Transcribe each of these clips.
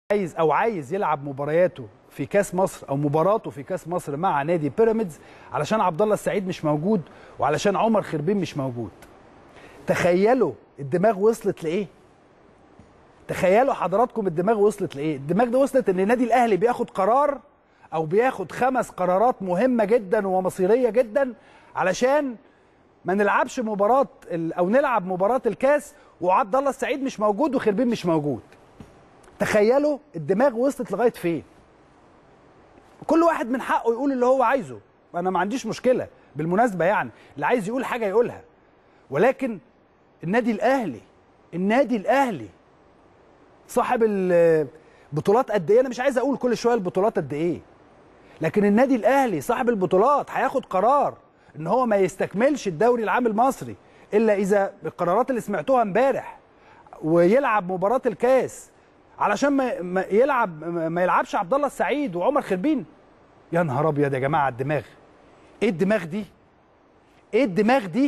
عايز او عايز يلعب مبارياته في كاس مصر او مباراته في كاس مصر مع نادي بيراميدز علشان عبد الله السعيد مش موجود وعلشان عمر خربين مش موجود تخيلوا الدماغ وصلت لايه تخيلوا حضراتكم الدماغ وصلت لايه الدماغ ده وصلت ان النادي الاهلي بياخد قرار او بياخد خمس قرارات مهمه جدا ومصيريه جدا علشان ما نلعبش مباراه ال- او نلعب مباراه الكاس وعبد الله السعيد مش موجود وخربين مش موجود تخيلوا الدماغ وصلت لغايه فين كل واحد من حقه يقول اللي هو عايزه انا ما عنديش مشكله بالمناسبه يعني اللي عايز يقول حاجه يقولها ولكن النادي الاهلي النادي الاهلي صاحب البطولات قد ايه انا مش عايز اقول كل شويه البطولات قد ايه لكن النادي الاهلي صاحب البطولات هياخد قرار ان هو ما يستكملش الدوري العام المصري الا اذا القرارات اللي سمعتوها امبارح ويلعب مباراه الكاس علشان ما ما يلعب ما يلعبش عبد الله السعيد وعمر خربين يا نهار ابيض يا جماعه الدماغ ايه الدماغ دي ايه الدماغ دي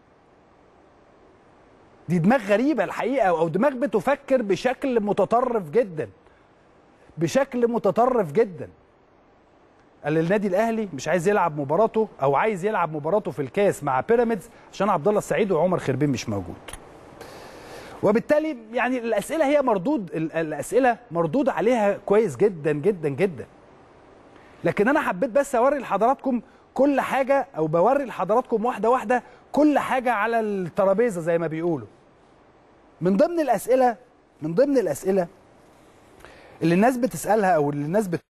دي دماغ غريبه الحقيقه او دماغ بتفكر بشكل متطرف جدا بشكل متطرف جدا قال النادي الاهلي مش عايز يلعب مباراته او عايز يلعب مباراته في الكاس مع بيراميدز عشان عبد الله السعيد وعمر خربين مش موجود وبالتالي يعني الاسئله هي مردود ال- الاسئله مردود عليها كويس جدا جدا جدا لكن انا حبيت بس اوري لحضراتكم كل حاجه او بوري لحضراتكم واحده واحده كل حاجه على الترابيزه زي ما بيقولوا من ضمن الاسئله من ضمن الاسئله اللي الناس بتسالها او اللي الناس بت